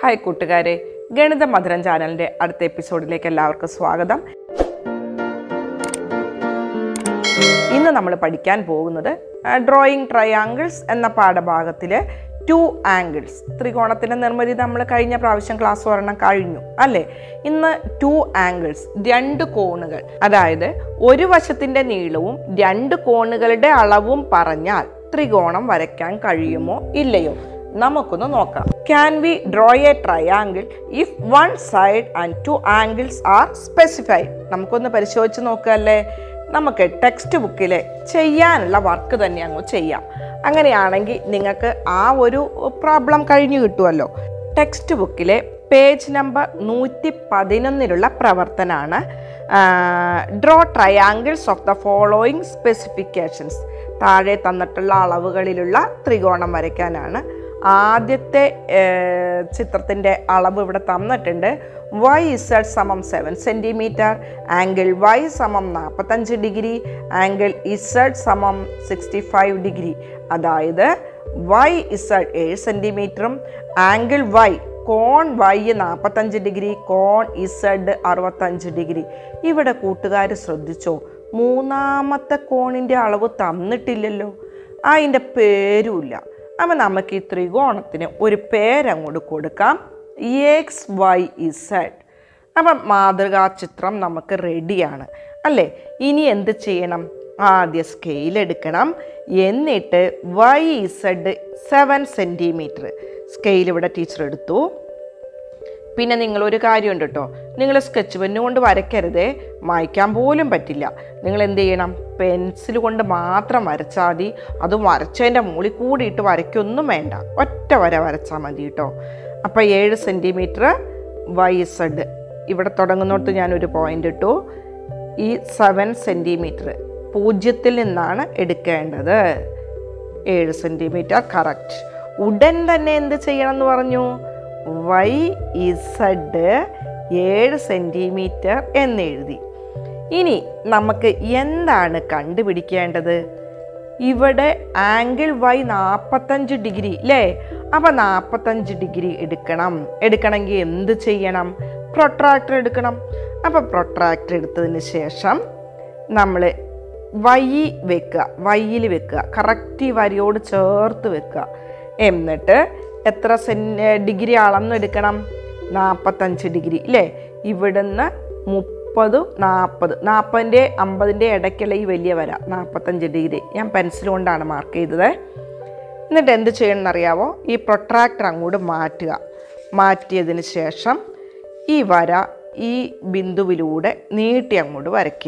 hi കൂട്ടുകാരെ ഗണിത മധുരം ചാനലിൻ്റെ അടുത്ത എപ്പിസോഡിലേക്ക് എല്ലാവർക്കും സ്വാഗതം ഇന്ന് നമ്മൾ പഠിക്കാൻ പോകുന്നത് ഡ്രോയിങ് ട്രയാങ്കിൾസ് എന്ന പാഠഭാഗത്തിലെ ടു ആംഗിൾസ് ത്രികോണത്തിൻ്റെ നിർമ്മിതി നമ്മൾ കഴിഞ്ഞ പ്രാവശ്യം ക്ലാസ് ഒരെണ്ണം കഴിഞ്ഞു അല്ലേ ഇന്ന് ടു ആംഗിൾസ് രണ്ട് കോണുകൾ അതായത് ഒരു വശത്തിൻ്റെ നീളവും രണ്ട് കോണുകളുടെ അളവും പറഞ്ഞാൽ ത്രികോണം വരയ്ക്കാൻ കഴിയുമോ ഇല്ലയോ നമുക്കൊന്ന് നോക്കാം can we draw a triangle if one side and two angles are specified നമുക്കൊന്ന് പരിശോധിച്ച് നോക്കുകയല്ലേ നമുക്ക് ടെക്സ്റ്റ് ബുക്കിൽ ചെയ്യാനുള്ള വർക്ക് തന്നെ അങ്ങ് ചെയ്യാം അങ്ങനെയാണെങ്കിൽ നിങ്ങൾക്ക് ആ ഒരു പ്രോബ്ലം കഴിഞ്ഞു കിട്ടുമല്ലോ ടെക്സ്റ്റ് ബുക്കിലെ പേജ് നമ്പർ നൂറ്റി പതിനൊന്നിലുള്ള പ്രവർത്തനമാണ് draw triangles of the following specifications താഴെ തന്നിട്ടുള്ള അളവുകളിലുള്ള ത്രികോണം വരയ്ക്കാനാണ് ആദ്യത്തെ ചിത്രത്തിൻ്റെ അളവ് ഇവിടെ തന്നിട്ടുണ്ട് വൈ ഇസഡ് സമം സെവൻ സെൻറ്റിമീറ്റർ ആംഗിൾ വൈ സമം നാൽപ്പത്തഞ്ച് ഡിഗ്രി ആംഗിൾ ഇസഡ് സമം സിക്സ്റ്റി ഫൈവ് ഡിഗ്രി അതായത് വൈ ഇസഡ് ഏഴ് സെൻറ്റിമീറ്ററും ആംഗിൾ വൈ കോൺ വൈ നാൽപ്പത്തഞ്ച് ഡിഗ്രി കോൺ ഇസഡ് അറുപത്തഞ്ച് ഡിഗ്രി ഇവിടെ കൂട്ടുകാർ ശ്രദ്ധിച്ചോ മൂന്നാമത്തെ കോണിൻ്റെ അളവ് തന്നിട്ടില്ലല്ലോ അതിൻ്റെ പേരുമില്ല അപ്പം നമുക്ക് ഈ ത്രികോണത്തിന് ഒരു പേരങ്ങോട്ട് കൊടുക്കാം എക്സ് വൈ ഇസഡ് അപ്പം മാതൃകാ ചിത്രം നമുക്ക് റെഡിയാണ് അല്ലേ ഇനി എന്ത് ചെയ്യണം ആദ്യം സ്കെയിൽ എടുക്കണം എന്നിട്ട് Y Z seven centimetre scale ഇവിടെ ടീച്ചർ എടുത്തു പിന്നെ നിങ്ങളൊരു കാര്യമുണ്ട് കേട്ടോ നിങ്ങൾ സ്കെച്ച് പെന്ന് കൊണ്ട് വരയ്ക്കരുതേ മായ്ക്കാൻ പോലും പറ്റില്ല നിങ്ങൾ എന്ത് ചെയ്യണം പെൻസിൽ കൊണ്ട് മാത്രം വരച്ചാൽ മതി അതും വരച്ചതിൻ്റെ മുകളിൽ കൂടിയിട്ട് വരയ്ക്കൊന്നും വേണ്ട ഒറ്റ വര വരച്ചാൽ മതി കേട്ടോ അപ്പോൾ ഏഴ് സെൻറ്റിമീറ്റർ വൈ സെഡ് ഇവിടെ തുടങ്ങുന്നിടത്ത് ഞാനൊരു പോയിൻ്റ് ഇട്ടു ഈ സെവൻ സെൻറ്റിമീറ്റർ പൂജ്യത്തിൽ നിന്നാണ് എടുക്കേണ്ടത് ഏഴ് സെൻറ്റിമീറ്റർ കറക്റ്റ് ഉടൻ തന്നെ എന്ത് ചെയ്യണം എന്ന് പറഞ്ഞു വൈ ഇസഡ് ഏഴ് സെൻറ്റിമീറ്റർ എന്നെഴുതി ഇനി നമുക്ക് എന്താണ് കണ്ടുപിടിക്കേണ്ടത് ഇവിടെ ആംഗിൾ വൈ നാൽപ്പത്തഞ്ച് ഡിഗ്രി അല്ലേ അപ്പം നാൽപ്പത്തഞ്ച് ഡിഗ്രി എടുക്കണം എടുക്കണമെങ്കിൽ എന്ത് ചെയ്യണം പ്രൊട്രാക്ടർ എടുക്കണം അപ്പം പ്രൊട്രാക്ടർ എടുത്തതിന് ശേഷം നമ്മൾ വൈ വെക്കുക വൈയിൽ വെക്കുക കറക്റ്റ് ഈ വരിയോട് ചേർത്ത് വെക്കുക എന്നിട്ട് എത്ര സെൻ ഡിഗ്രി അളന്നെടുക്കണം നാൽപ്പത്തഞ്ച് ഡിഗ്രി ഇല്ലേ ഇവിടുന്ന് മുപ്പത് നാൽപ്പത് നാൽപ്പതിൻ്റെ അമ്പതിൻ്റെ ഇടയ്ക്കുള്ള ഈ വലിയ വര നാൽപ്പത്തഞ്ച് ഡിഗ്രി ഞാൻ പെൻസിൽ കൊണ്ടാണ് മാർക്ക് ചെയ്തത് എന്നിട്ട് എന്ത് ചെയ്യണമെന്നറിയാവോ ഈ പ്രൊട്രാക്ടർ അങ്ങോട്ട് മാറ്റുക മാറ്റിയതിന് ശേഷം ഈ വര ഈ ബിന്ദുവിലൂടെ നീട്ടി അങ്ങോട്ട് വരയ്ക്കുക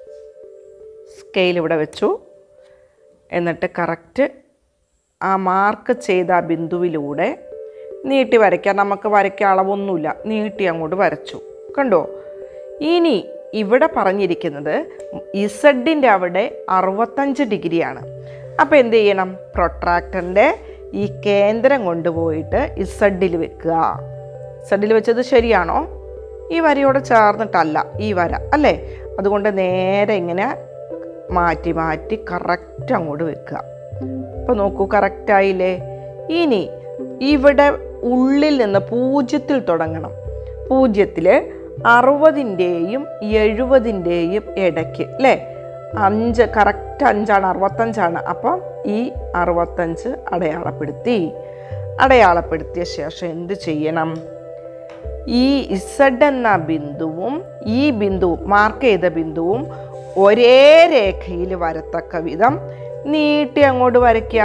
സ്കെയിൽ ഇവിടെ വെച്ചു എന്നിട്ട് കറക്റ്റ് ആ മാർക്ക് ചെയ്ത ആ ബിന്ദുവിലൂടെ നീട്ടി വരയ്ക്കാം നമുക്ക് വരയ്ക്കാൻ അളവൊന്നുമില്ല നീട്ടി അങ്ങോട്ട് വരച്ചു കണ്ടോ ഇനി ഇവിടെ പറഞ്ഞിരിക്കുന്നത് ഇസഡിൻ്റെ അവിടെ അറുപത്തഞ്ച് ഡിഗ്രിയാണ് അപ്പോൾ എന്ത് ചെയ്യണം പ്രൊട്രാക്ടറിൻ്റെ ഈ കേന്ദ്രം കൊണ്ടുപോയിട്ട് ഇസഡിൽ വെക്കുക ഇസഡിൽ വെച്ചത് ശരിയാണോ ഈ വരയോട് ചേർന്നിട്ടല്ല ഈ വര അല്ലേ അതുകൊണ്ട് നേരെ ഇങ്ങനെ മാറ്റി മാറ്റി കറക്റ്റ് അങ്ങോട്ട് വെക്കുക അപ്പോൾ നോക്കൂ കറക്റ്റായില്ലേ ഇനി ഇവിടെ ഉള്ളിൽ നിന്ന് പൂജ്യത്തിൽ തുടങ്ങണം പൂജ്യത്തിൽ അറുപതിൻ്റെയും എഴുപതിൻ്റെയും ഇടയ്ക്ക് അല്ലേ അഞ്ച് കറക്റ്റ് അഞ്ചാണ് അറുപത്തഞ്ചാണ് അപ്പം ഈ അറുപത്തഞ്ച് അടയാളപ്പെടുത്തി അടയാളപ്പെടുത്തിയ ശേഷം എന്ത് ചെയ്യണം ഈ ഇസഡ് എന്ന ബിന്ദുവും ഈ ബിന്ദുവും മാർക്ക് ചെയ്ത ബിന്ദുവും ഒരേ രേഖയിൽ വരത്തക്ക വിധം നീട്ടി അങ്ങോട്ട് വരയ്ക്കുക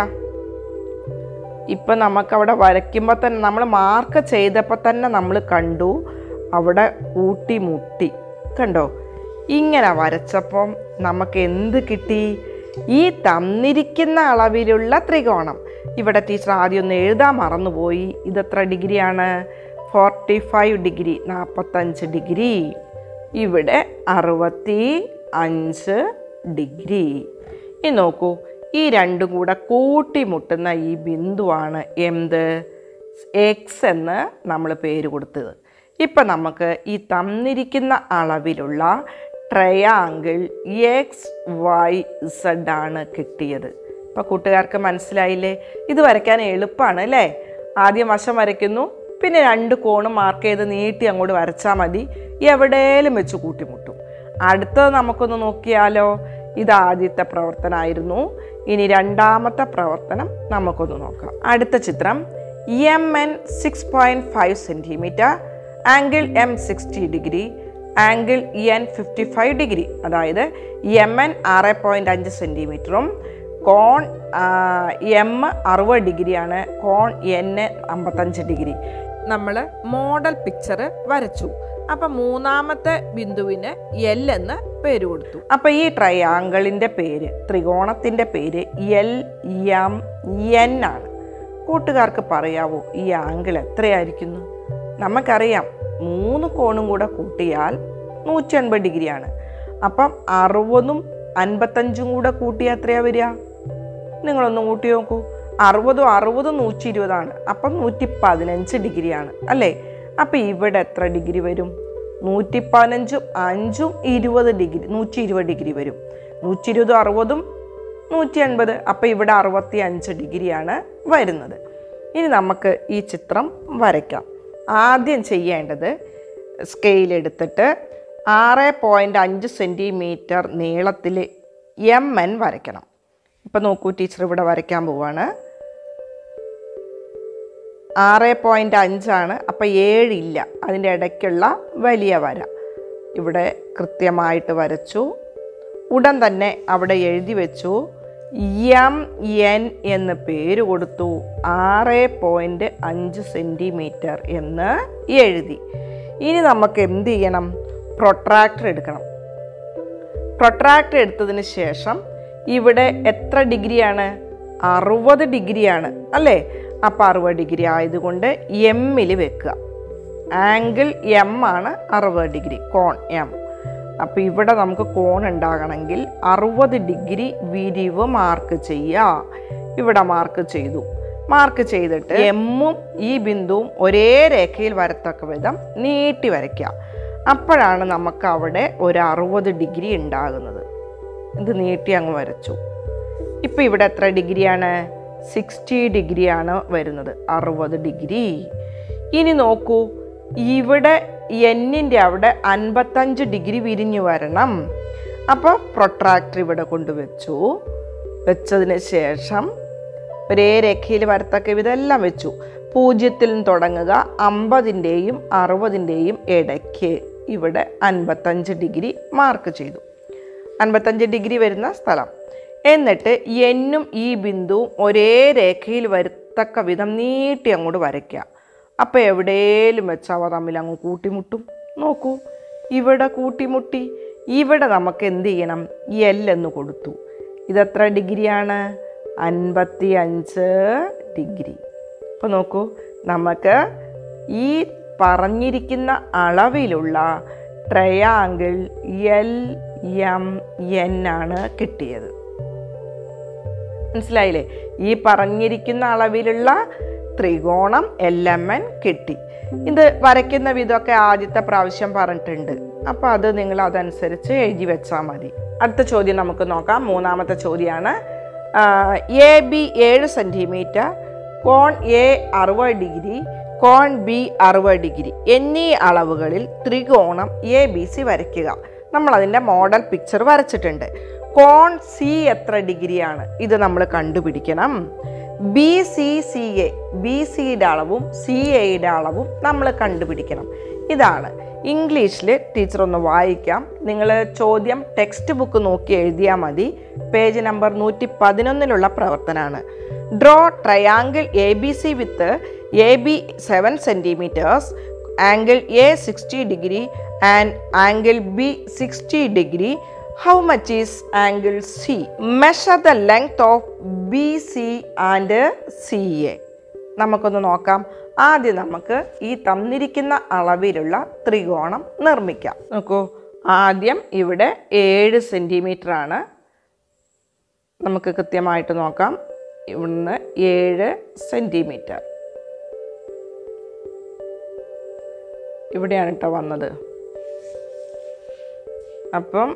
ഇപ്പം നമുക്കവിടെ വരയ്ക്കുമ്പോൾ തന്നെ നമ്മൾ മാർക്ക് ചെയ്തപ്പോൾ തന്നെ നമ്മൾ കണ്ടു അവിടെ കൂട്ടി മുട്ടി കണ്ടോ ഇങ്ങനെ വരച്ചപ്പം നമുക്ക് എന്ത് കിട്ടി ഈ തന്നിരിക്കുന്ന അളവിലുള്ള ത്രികോണം ഇവിടെ ടീച്ചർ ആദ്യം ഒന്ന് എഴുതാൻ മറന്നുപോയി ഇതെത്ര ഡിഗ്രിയാണ് ഫോർട്ടി ഫൈവ് ഡിഗ്രി നാൽപ്പത്തഞ്ച് ഡിഗ്രി ഇവിടെ അറുപത്തി അഞ്ച് ഡിഗ്രി ഇനി നോക്കൂ ഈ രണ്ടും കൂടെ കൂട്ടിമുട്ടുന്ന ഈ ബിന്ദുവാണ് എന്ത് എക്സ് എന്ന് നമ്മൾ പേര് കൊടുത്തത് ഇപ്പം നമുക്ക് ഈ തന്നിരിക്കുന്ന അളവിലുള്ള ട്രയാങ്കിൾ എക്സ് വൈ സെഡ് ആണ് കിട്ടിയത് ഇപ്പോൾ കൂട്ടുകാർക്ക് മനസ്സിലായില്ലേ ഇത് വരയ്ക്കാൻ എളുപ്പമാണ് അല്ലേ ആദ്യം വശം വരയ്ക്കുന്നു പിന്നെ രണ്ട് കോണും മാർക്ക് ചെയ്ത് നീട്ടി അങ്ങോട്ട് വരച്ചാൽ മതി എവിടെയും വെച്ച് കൂട്ടിമുട്ടും അടുത്തത് നമുക്കൊന്ന് നോക്കിയാലോ ഇത് ആദ്യത്തെ പ്രവർത്തനമായിരുന്നു ഇനി രണ്ടാമത്തെ പ്രവർത്തനം നമുക്കൊന്ന് നോക്കാം അടുത്ത ചിത്രം M N six point five centimetre angle M sixty degree angle N fifty five degree അതായത് എം എൻ ആറ് പോയിൻറ്റ് അഞ്ച് സെൻറ്റിമീറ്ററും കോൺ എം അറുപത് ഡിഗ്രിയാണ് കോൺ എൻ അമ്പത്തഞ്ച് ഡിഗ്രി നമ്മൾ മോഡൽ പിക്ചർ വരച്ചു അപ്പം മൂന്നാമത്തെ ബിന്ദുവിന് എൽ എന്ന് പേര് കൊടുത്തു അപ്പം ഈ ട്രയാങ്കിളിൻ്റെ പേര് ത്രികോണത്തിൻ്റെ പേര് എൽ എം എൻ ആണ് കൂട്ടുകാർക്ക് പറയാവോ ഈ ആംഗിൾ എത്രയായിരിക്കുന്നു നമുക്കറിയാം മൂന്ന് കോണും കൂടെ കൂട്ടിയാൽ നൂറ്റി അൻപത് ഡിഗ്രിയാണ് അപ്പം അറുപതും അൻപത്തഞ്ചും കൂടെ കൂട്ടിയാൽ എത്രയാ വരിക നിങ്ങളൊന്ന് കൂട്ടി നോക്കൂ അറുപതും അറുപതും നൂറ്റി ഇരുപതാണ് അപ്പം നൂറ്റി പതിനഞ്ച് ഡിഗ്രിയാണ് അല്ലേ അപ്പം ഇവിടെ എത്ര ഡിഗ്രി വരും നൂറ്റി പതിനഞ്ചും അഞ്ചും ഇരുപത് ഡിഗ്രി നൂറ്റി ഇരുപത് ഡിഗ്രി വരും നൂറ്റി ഇരുപതും അറുപതും നൂറ്റി അൻപത് അപ്പം ഇവിടെ അറുപത്തി അഞ്ച് ഡിഗ്രിയാണ് വരുന്നത് ഇനി നമുക്ക് ഈ ചിത്രം വരയ്ക്കാം ആദ്യം ചെയ്യേണ്ടത് സ്കെയിൽ എടുത്തിട്ട് ആറ് പോയിൻ്റ് അഞ്ച് സെൻറ്റിമീറ്റർ നീളത്തിൽ എം എൻ വരയ്ക്കണം ഇപ്പം നോക്കൂ ടീച്ചർ ഇവിടെ വരയ്ക്കാൻ പോവാണ് ആറ് പോയിൻ്റ് അഞ്ചാണ് അപ്പം ഏഴില്ല അതിൻ്റെ ഇടയ്ക്കുള്ള വലിയ വര ഇവിടെ കൃത്യമായിട്ട് വരച്ചു ഉടൻ തന്നെ അവിടെ എഴുതി വെച്ചു എം എൻ എന്ന് പേര് കൊടുത്തു ആറ് പോയിൻറ്റ് അഞ്ച് സെൻറ്റിമീറ്റർ എന്ന് എഴുതി ഇനി നമുക്ക് എന്ത് ചെയ്യണം പ്രൊട്രാക്ടർ എടുക്കണം പ്രൊട്രാക്ടർ എടുത്തതിന് ശേഷം ഇവിടെ എത്ര ഡിഗ്രിയാണ് അറുപത് ഡിഗ്രിയാണ് അല്ലേ അപ്പോൾ അറുപത് ഡിഗ്രി ആയതുകൊണ്ട് എമ്മിൽ വെക്കുക ആംഗിൾ എം ആണ് അറുപത് ഡിഗ്രി കോൺ എം അപ്പോൾ ഇവിടെ നമുക്ക് കോൺ ഉണ്ടാകണമെങ്കിൽ അറുപത് ഡിഗ്രി വിരിവ് മാർക്ക് ചെയ്യുക ഇവിടെ മാർക്ക് ചെയ്തു മാർക്ക് ചെയ്തിട്ട് എമ്മും ഈ ബിന്ദുവും ഒരേ രേഖയിൽ വരത്തക്ക വിധം നീട്ടി വരയ്ക്കുക അപ്പോഴാണ് നമുക്ക് അവിടെ ഒരു അറുപത് ഡിഗ്രി ഉണ്ടാകുന്നത് ഇത് നീട്ടി അങ്ങ് വരച്ചു ഇപ്പം ഇവിടെ എത്ര ഡിഗ്രിയാണ് സിക്സ്റ്റി ഡിഗ്രിയാണ് വരുന്നത് അറുപത് ഡിഗ്രി ഇനി നോക്കൂ ഇവിടെ എന്നിൻ്റെ അവിടെ അൻപത്തഞ്ച് ഡിഗ്രി വിരിഞ്ഞു വരണം അപ്പോൾ പ്രൊട്രാക്ടർ ഇവിടെ കൊണ്ടുവച്ചു വെച്ചതിന് ശേഷം ഒരേ രേഖയിൽ വരത്തക്ക ഇതെല്ലാം വെച്ചു പൂജ്യത്തിൽ നിന്ന് തുടങ്ങുക അമ്പതിൻ്റെയും അറുപതിൻ്റെയും ഇടയ്ക്ക് ഇവിടെ അൻപത്തഞ്ച് ഡിഗ്രി മാർക്ക് ചെയ്തു അൻപത്തഞ്ച് ഡിഗ്രി വരുന്ന സ്ഥലം എന്നിട്ട് എന്നും ഈ ബിന്ദുവും ഒരേ രേഖയിൽ വരത്തക്ക വിധം നീട്ടി അങ്ങോട്ട് വരയ്ക്കുക അപ്പോൾ എവിടെയും വെച്ചാൽ അവ തമ്മിൽ അങ്ങ് കൂട്ടിമുട്ടും നോക്കൂ ഇവിടെ കൂട്ടിമുട്ടി ഇവിടെ നമുക്ക് എന്ത് ചെയ്യണം എൽ എന്ന് കൊടുത്തു ഇതെത്ര ഡിഗ്രിയാണ് അൻപത്തി അഞ്ച് ഡിഗ്രി അപ്പോൾ നോക്കൂ നമുക്ക് ഈ പറഞ്ഞിരിക്കുന്ന അളവിലുള്ള ട്രയാങ്കിൾ എൽ എം എൻ ആണ് കിട്ടിയത് മനസ്സിലായില്ലേ ഈ പറഞ്ഞിരിക്കുന്ന അളവിലുള്ള ത്രികോണം എൽ എം എൻ കിട്ടി ഇത് വരയ്ക്കുന്ന വിധമൊക്കെ ആദ്യത്തെ പ്രാവശ്യം പറഞ്ഞിട്ടുണ്ട് അപ്പോൾ അത് നിങ്ങൾ അതനുസരിച്ച് എഴുതി വെച്ചാൽ മതി അടുത്ത ചോദ്യം നമുക്ക് നോക്കാം മൂന്നാമത്തെ ചോദ്യമാണ് എ ബി ഏഴ് സെൻറ്റിമീറ്റർ കോൺ എ അറുപത് ഡിഗ്രി കോൺ ബി അറുപത് ഡിഗ്രി എന്നീ അളവുകളിൽ ത്രികോണം എ ബി സി വരയ്ക്കുക നമ്മൾ അതിൻ്റെ മോഡൽ പിക്ചർ വരച്ചിട്ടുണ്ട് കോൺ സി എത്ര ഡിഗ്രിയാണ് ഇത് നമ്മൾ കണ്ടുപിടിക്കണം B C C A B സിയുടെ അളവും സി എയുടെ അളവും നമ്മൾ കണ്ടുപിടിക്കണം ഇതാണ് ഇംഗ്ലീഷിൽ ടീച്ചർ ഒന്ന് വായിക്കാം നിങ്ങൾ ചോദ്യം ടെക്സ്റ്റ് ബുക്ക് നോക്കി എഴുതിയാൽ മതി പേജ് നമ്പർ നൂറ്റി പതിനൊന്നിലുള്ള പ്രവർത്തനമാണ് draw triangle A B C with A B seven centimetres angle A sixty degree and angle B sixty degree how much is angle C measure the length of B C and C A നമുക്കൊന്ന് നോക്കാം ആദ്യം നമുക്ക് ഈ തന്നിരിക്കുന്ന അളവിലുള്ള ത്രികോണം നിർമ്മിക്കാം നോക്കൂ ആദ്യം ഇവിടെ ഏഴ് സെൻറ്റിമീറ്റർ ആണ് നമുക്ക് കൃത്യമായിട്ട് നോക്കാം ഇവിടുന്ന് ഏഴ് സെൻറ്റിമീറ്റർ ഇവിടെയാണ് കേട്ടോ വന്നത് അപ്പം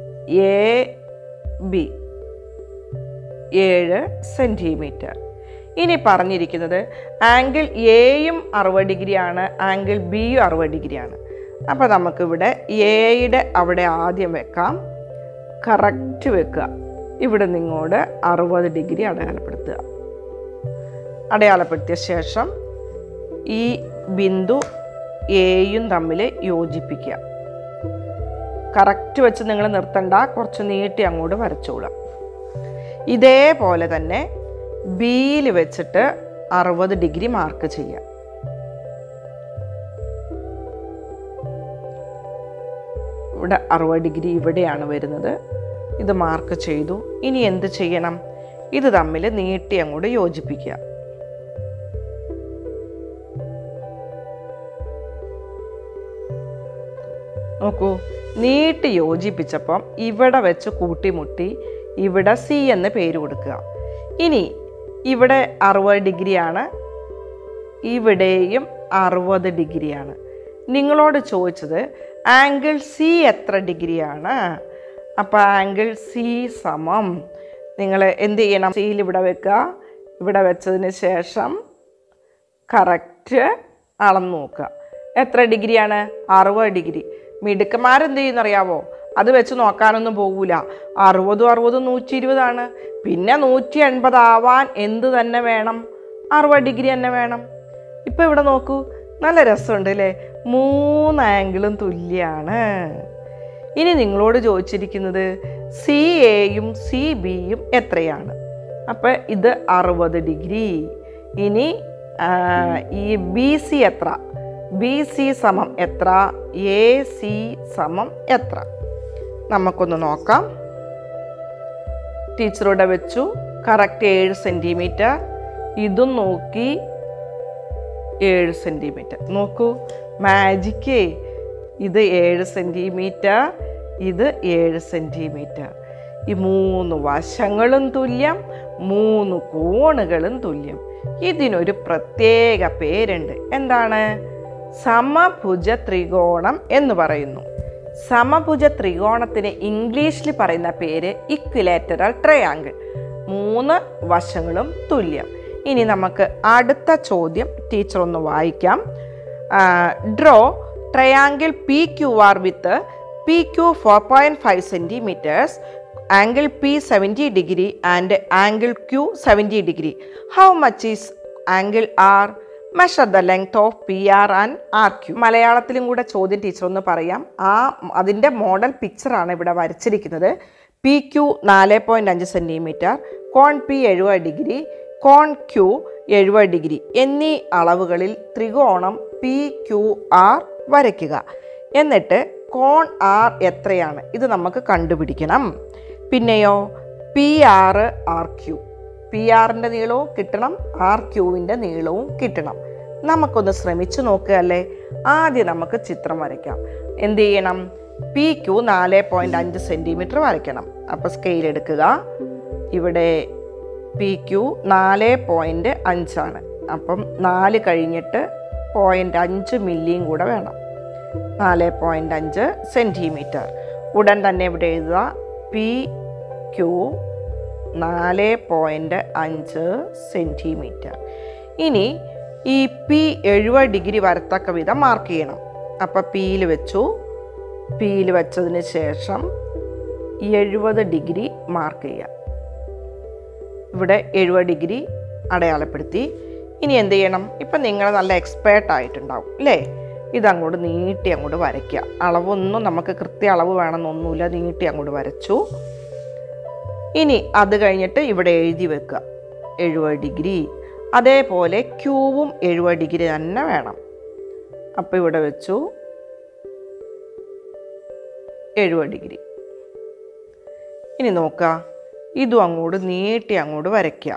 എ ബി ഏഴ് സെൻറ്റിമീറ്റർ ഇനി പറഞ്ഞിരിക്കുന്നത് ആംഗിൾ എയും അറുപത് ഡിഗ്രിയാണ് ആംഗിൾ ബിയും അറുപത് ഡിഗ്രിയാണ് അപ്പോൾ നമുക്കിവിടെ എയുടെ അവിടെ ആദ്യം വെക്കാം കറക്റ്റ് വെക്കുക ഇവിടെ നിങ്ങോട് അറുപത് ഡിഗ്രി അടയാളപ്പെടുത്തുക അടയാളപ്പെടുത്തിയ ശേഷം ഈ ബിന്ദു എയും തമ്മിൽ യോജിപ്പിക്കുക കറക്റ്റ് വെച്ച് നിങ്ങൾ നിർത്തണ്ട കുറച്ച് നീട്ടി അങ്ങോട്ട് വരച്ചോളാം ഇതേപോലെ തന്നെ ബിയിൽ വെച്ചിട്ട് അറുപത് ഡിഗ്രി മാർക്ക് ചെയ്യാം ഇവിടെ അറുപത് ഡിഗ്രി ഇവിടെയാണ് വരുന്നത് ഇത് മാർക്ക് ചെയ്തു ഇനി എന്ത് ചെയ്യണം ഇത് തമ്മിൽ നീട്ടി അങ്ങോട്ട് യോജിപ്പിക്കുക നോക്കൂ നീട്ടി യോജിപ്പിച്ചപ്പം ഇവിടെ വെച്ച് കൂട്ടിമുട്ടി ഇവിടെ സി എന്ന് പേര് കൊടുക്കുക ഇനി ഇവിടെ അറുപത് ഡിഗ്രിയാണ് ഇവിടെയും അറുപത് ഡിഗ്രിയാണ് നിങ്ങളോട് ചോദിച്ചത് ആംഗിൾ സി എത്ര ഡിഗ്രിയാണ് അപ്പോൾ ആംഗിൾ സി സമം നിങ്ങൾ എന്ത് ചെയ്യണം സിയിൽ ഇവിടെ വെക്കുക ഇവിടെ വെച്ചതിന് ശേഷം കറക്റ്റ് അളന്ന് നോക്കുക എത്ര ഡിഗ്രിയാണ് അറുപത് ഡിഗ്രി മിടുക്കന്മാരെന്ത് ചെയ്യുന്നറിയാവോ അത് വെച്ച് നോക്കാനൊന്നും പോകൂല അറുപതും അറുപതും നൂറ്റി ഇരുപതാണ് പിന്നെ നൂറ്റി എൺപതാവാൻ എന്ത് തന്നെ വേണം അറുപത് ഡിഗ്രി തന്നെ വേണം ഇപ്പം ഇവിടെ നോക്കൂ നല്ല രസമുണ്ട് അല്ലേ മൂന്ന് ആംഗിളും തുല്യമാണ് ഇനി നിങ്ങളോട് ചോദിച്ചിരിക്കുന്നത് സി എയും സി ബിയും എത്രയാണ് അപ്പം ഇത് അറുപത് ഡിഗ്രി ഇനി ആ, ഈ ബി സി എത്ര ബി സി സമം എത്ര എ സി സമം എത്ര നമുക്കൊന്ന് നോക്കാം ടീച്ചറോടെ വെച്ചു കറക്റ്റ് ഏഴ് സെൻറ്റിമീറ്റർ ഇതും നോക്കി ഏഴ് സെൻറ്റിമീറ്റർ നോക്കൂ മാജിക്കേ ഇത് ഏഴ് സെൻറ്റിമീറ്റർ ഇത് ഏഴ് സെൻറ്റിമീറ്റർ ഈ മൂന്ന് വശങ്ങളും തുല്യം മൂന്ന് കോണുകളും തുല്യം ഇതിനൊരു പ്രത്യേക പേരുണ്ട് എന്താണ് സമഭുജ ത്രികോണം എന്ന് പറയുന്നു സമഭുജ ത്രികോണത്തിന് ഇംഗ്ലീഷിൽ പറയുന്ന പേര് ഇക്വിലേറ്ററൽ ട്രയാങ്കിൾ മൂന്ന് വശങ്ങളും തുല്യം ഇനി നമുക്ക് അടുത്ത ചോദ്യം ടീച്ചർ ഒന്ന് വായിക്കാം draw triangle P Q R with P Q four point five centimetres angle P seventy degree and angle Q seventy degree how much is angle R measure the length of P R and R Q മലയാളത്തിലും കൂടെ ചോദ്യം teacher ഒന്ന് പറയാം ആ അതിൻ്റെ model പിക്ചറാണ് ഇവിടെ വരച്ചിരിക്കുന്നത് പി ക്യു നാല് പോയിൻറ്റ് അഞ്ച് സെൻറ്റിമീറ്റർ കോൺ പി എഴുപത് ഡിഗ്രി കോൺ ക്യു എഴുപത് ഡിഗ്രി എന്നീ അളവുകളിൽ ത്രികോണം പി ക്യു ആർ വരയ്ക്കുക എന്നിട്ട് കോൺ ആർ എത്രയാണ് ഇത് നമുക്ക് കണ്ടുപിടിക്കണം പിന്നെയോ P R R Q P ആറിൻ്റെ നീളവും കിട്ടണം ആർ ക്യൂവിൻ്റെ നീളവും കിട്ടണം നമുക്കൊന്ന് ശ്രമിച്ചു നോക്കുകയല്ലേ ആദ്യം നമുക്ക് ചിത്രം വരയ്ക്കാം എന്ത് ചെയ്യണം പി ക്യു നാല് പോയിൻറ്റ് അഞ്ച് സെൻറ്റിമീറ്റർ വരയ്ക്കണം അപ്പോൾ സ്കെയിൽ എടുക്കുക ഇവിടെ പി ക്യു നാല് പോയിൻറ്റ് അഞ്ചാണ് അപ്പം നാല് കഴിഞ്ഞിട്ട് പോയിൻ്റ് അഞ്ച് മില്ലിയും കൂടെ വേണം നാല് പോയിൻ്റ് അഞ്ച് സെൻറ്റിമീറ്റർ ഉടൻ തന്നെ ഇവിടെ എഴുതുക പി ക്യു നാല് പോയിൻറ്റ് അഞ്ച് സെൻറ്റിമീറ്റർ ഇനി ഈ പി എഴുപത് ഡിഗ്രി വരത്തക്ക വിധം മാർക്ക് ചെയ്യണം അപ്പോൾ പിയിൽ വെച്ചു പിയിൽ വെച്ചതിന് ശേഷം എഴുപത് ഡിഗ്രി മാർക്ക് ചെയ്യുക ഇവിടെ എഴുപത് ഡിഗ്രി അടയാളപ്പെടുത്തി ഇനി എന്ത് ചെയ്യണം ഇപ്പം നിങ്ങൾ നല്ല എക്സ്പേർട്ട് ആയിട്ടുണ്ടാവും അല്ലേ ഇതങ്ങോട്ട് നീട്ടി അങ്ങോട്ട് വരയ്ക്കുക അളവൊന്നും നമുക്ക് കൃത്യ അളവ് വേണമെന്നൊന്നുമില്ല നീട്ടി അങ്ങോട്ട് വരച്ചു ഇനി അത് കഴിഞ്ഞിട്ട് ഇവിടെ എഴുതി വെക്കുക എഴുപത് ഡിഗ്രി അതേപോലെ ക്യൂവും എഴുപത് ഡിഗ്രി തന്നെ വേണം അപ്പോൾ ഇവിടെ വെച്ചു എഴുപത് ഡിഗ്രി ഇനി നോക്കുക ഇതും അങ്ങോട്ട് നീട്ടി അങ്ങോട്ട് വരയ്ക്കുക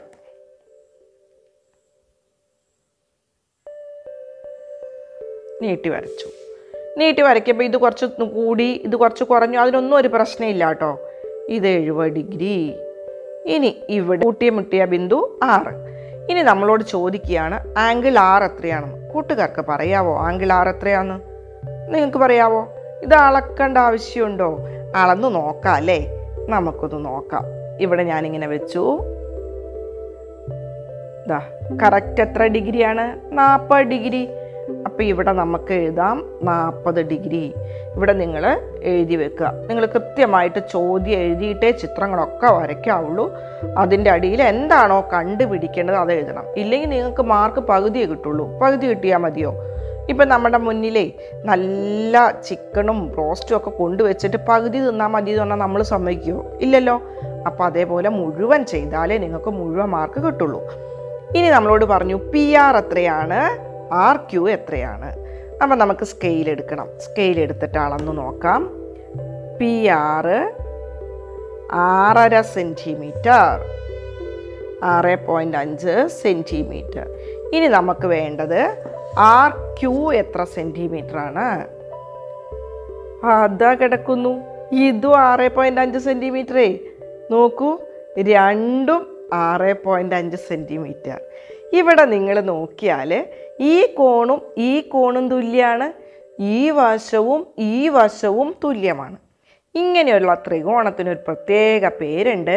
നീട്ടി വരച്ചു നീട്ടി വരയ്ക്കുമ്പോൾ ഇത് കുറച്ച് കൂടി ഇത് കുറച്ച് കുറഞ്ഞു അതിനൊന്നും ഒരു പ്രശ്നമില്ല കേട്ടോ ഇത് എഴുപത് ഡിഗ്രി ഇനി ഇവിടെ കൂട്ടിയ മുട്ടിയ ബിന്ദു ആറ് ഇനി നമ്മളോട് ചോദിക്കുകയാണ് ആംഗിൾ ആർ എത്രയാണെന്ന് കൂട്ടുകാർക്ക് പറയാവോ ആംഗിൾ ആർ എത്രയാണെന്ന് നിങ്ങൾക്ക് പറയാവോ ഇത് അളക്കേണ്ട ആവശ്യമുണ്ടോ അളന്ന് നോക്കാം അല്ലേ നമുക്കൊന്ന് നോക്കാം ഇവിടെ ഞാനിങ്ങനെ വെച്ചു ഇതാ കറക്റ്റ് എത്ര ഡിഗ്രിയാണ് നാൽപ്പത് ഡിഗ്രി അപ്പോൾ ഇവിടെ നമുക്ക് എഴുതാം നാൽപ്പത് ഡിഗ്രി ഇവിടെ നിങ്ങൾ എഴുതി വെക്കുക നിങ്ങൾ കൃത്യമായിട്ട് ചോദ്യം എഴുതിയിട്ടേ ചിത്രങ്ങളൊക്കെ വരയ്ക്കാവുള്ളൂ അതിൻ്റെ അടിയിൽ എന്താണോ കണ്ടുപിടിക്കേണ്ടത് അത് എഴുതണം ഇല്ലെങ്കിൽ നിങ്ങൾക്ക് മാർക്ക് പകുതിയേ കിട്ടുള്ളൂ പകുതി കിട്ടിയാൽ മതിയോ ഇപ്പം നമ്മുടെ മുന്നിലേ നല്ല ചിക്കനും റോസ്റ്റും ഒക്കെ കൊണ്ടുവച്ചിട്ട് പകുതി തിന്നാൽ മതി എന്ന് പറഞ്ഞാൽ നമ്മൾ സമ്മതിക്കുമോ ഇല്ലല്ലോ അപ്പോൾ അതേപോലെ മുഴുവൻ ചെയ്താലേ നിങ്ങൾക്ക് മുഴുവൻ മാർക്ക് കിട്ടുള്ളൂ ഇനി നമ്മളോട് പറഞ്ഞു പി ആർ എത്രയാണ് ആർ ക്യു എത്രയാണ് അപ്പം നമുക്ക് സ്കെയിൽ എടുക്കണം സ്കെയിൽ എടുത്തിട്ട് അളന്ന് നോക്കാം പി ആറ് ആറര സെൻറ്റിമീറ്റർ ആറ് പോയിൻ്റ് അഞ്ച് സെൻറ്റിമീറ്റർ ഇനി നമുക്ക് വേണ്ടത് ആർ ക്യു എത്ര സെൻറ്റിമീറ്റർ ആണ് അതാ കിടക്കുന്നു ഇതും ആറ് പോയിൻ്റ് അഞ്ച് സെൻറ്റിമീറ്ററേ നോക്കൂ രണ്ടും ആറ് പോയിൻ്റ് അഞ്ച് സെൻറ്റിമീറ്റർ ഇവിടെ നിങ്ങൾ നോക്കിയാൽ ഈ കോണും ഈ കോണും തുല്യമാണ് ഈ വശവും ഈ വശവും തുല്യമാണ് ഇങ്ങനെയുള്ള ത്രികോണത്തിന് ഒരു പ്രത്യേക പേരുണ്ട്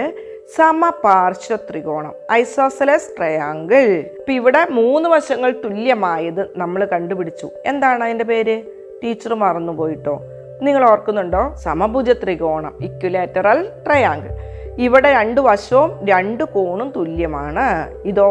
സമപാർശ്വ ത്രികോണം ഐസോസലസ് ട്രയാങ്കിൾ ഇപ്പം ഇവിടെ മൂന്ന് വശങ്ങൾ തുല്യമായത് നമ്മൾ കണ്ടുപിടിച്ചു എന്താണ് അതിൻ്റെ പേര് ടീച്ചർ മറന്നുപോയിട്ടോ നിങ്ങൾ ഓർക്കുന്നുണ്ടോ സമഭുജ ത്രികോണം ഇക്വലാറ്ററൽ ട്രയാങ്കിൾ ഇവിടെ രണ്ട് വശവും രണ്ട് കോണും തുല്യമാണ് ഇതോ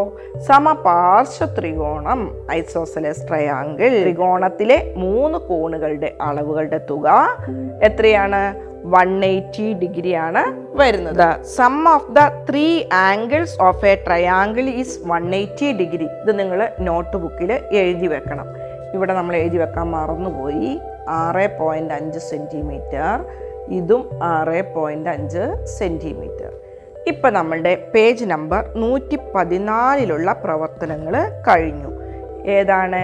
സമപാർശ്വ ത്രികോണം ഐസോസലസ് ട്രയാങ്കിൾ ത്രികോണത്തിലെ മൂന്ന് കോണുകളുടെ അളവുകളുടെ തുക എത്രയാണ് വൺ എയ്റ്റി ഡിഗ്രിയാണ് വരുന്നത് sum of the three angles of a triangle is one eighty degree ഇത് നിങ്ങൾ നോട്ട് ബുക്കിൽ എഴുതി വെക്കണം ഇവിടെ നമ്മൾ എഴുതി വെക്കാൻ മറന്നുപോയി ആറ് പോയിൻ്റ് അഞ്ച് സെൻറ്റിമീറ്റർ ഇതും ആറ് പോയിൻ്റ് അഞ്ച് സെൻറ്റിമീറ്റർ ഇപ്പം നമ്മളുടെ പേജ് നമ്പർ നൂറ്റി പതിനാലിലുള്ള പ്രവർത്തനങ്ങൾ കഴിഞ്ഞു ഏതാണ്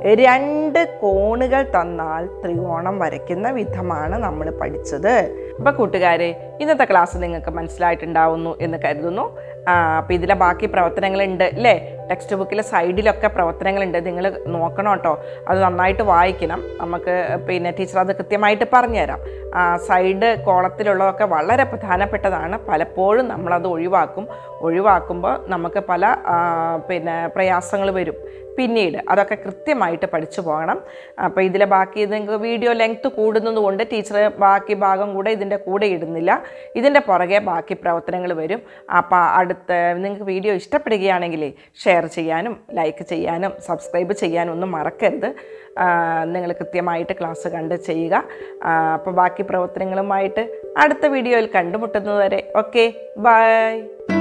രണ്ട് കോണുകൾ തന്നാൽ ത്രികോണം വരയ്ക്കുന്ന വിധമാണ് നമ്മൾ പഠിച്ചത് അപ്പോൾ കൂട്ടുകാരെ ഇന്നത്തെ ക്ലാസ് നിങ്ങൾക്ക് മനസ്സിലായിട്ടുണ്ടാവുന്നു എന്ന് കരുതുന്നു അപ്പോൾ ഇതിലെ ബാക്കി പ്രവർത്തനങ്ങളുണ്ട് അല്ലേ ടെക്സ്റ്റ് ബുക്കിലെ സൈഡിലൊക്കെ പ്രവർത്തനങ്ങളുണ്ട് നിങ്ങൾ നോക്കണം കേട്ടോ അത് നന്നായിട്ട് വായിക്കണം നമുക്ക് പിന്നെ ടീച്ചർ അത് കൃത്യമായിട്ട് പറഞ്ഞുതരാം സൈഡ് കോളത്തിലുള്ളതൊക്കെ വളരെ പ്രധാനപ്പെട്ടതാണ് പലപ്പോഴും നമ്മളത് ഒഴിവാക്കും ഒഴിവാക്കുമ്പോൾ നമുക്ക് പല ആ, പിന്നെ പ്രയാസങ്ങൾ വരും പിന്നീട് അതൊക്കെ കൃത്യമായിട്ട് പഠിച്ചു പോകണം അപ്പോൾ ഇതിലെ ബാക്കി നിങ്ങൾക്ക് വീഡിയോ ലെങ്ത് കൂടുന്നത് കൊണ്ട് ടീച്ചർ ബാക്കി ഭാഗം കൂടെ ഇതിൻ്റെ കൂടെ ഇടുന്നില്ല ഇതിൻ്റെ പുറകെ ബാക്കി പ്രവർത്തനങ്ങൾ വരും അപ്പോൾ അടുത്ത നിങ്ങൾക്ക് വീഡിയോ ഇഷ്ടപ്പെടുകയാണെങ്കിൽ ഷെയർ ചെയ്യാനും ലൈക്ക് ചെയ്യാനും സബ്സ്ക്രൈബ് ചെയ്യാനും ഒന്നും മറക്കരുത് നിങ്ങൾ കൃത്യമായിട്ട് ക്ലാസ് കണ്ട് ചെയ്യുക അപ്പോൾ ബാക്കി പ്രവർത്തനങ്ങളുമായിട്ട് അടുത്ത വീഡിയോയിൽ കണ്ടുമുട്ടുന്നത് വരെ ഓക്കെ ബൈ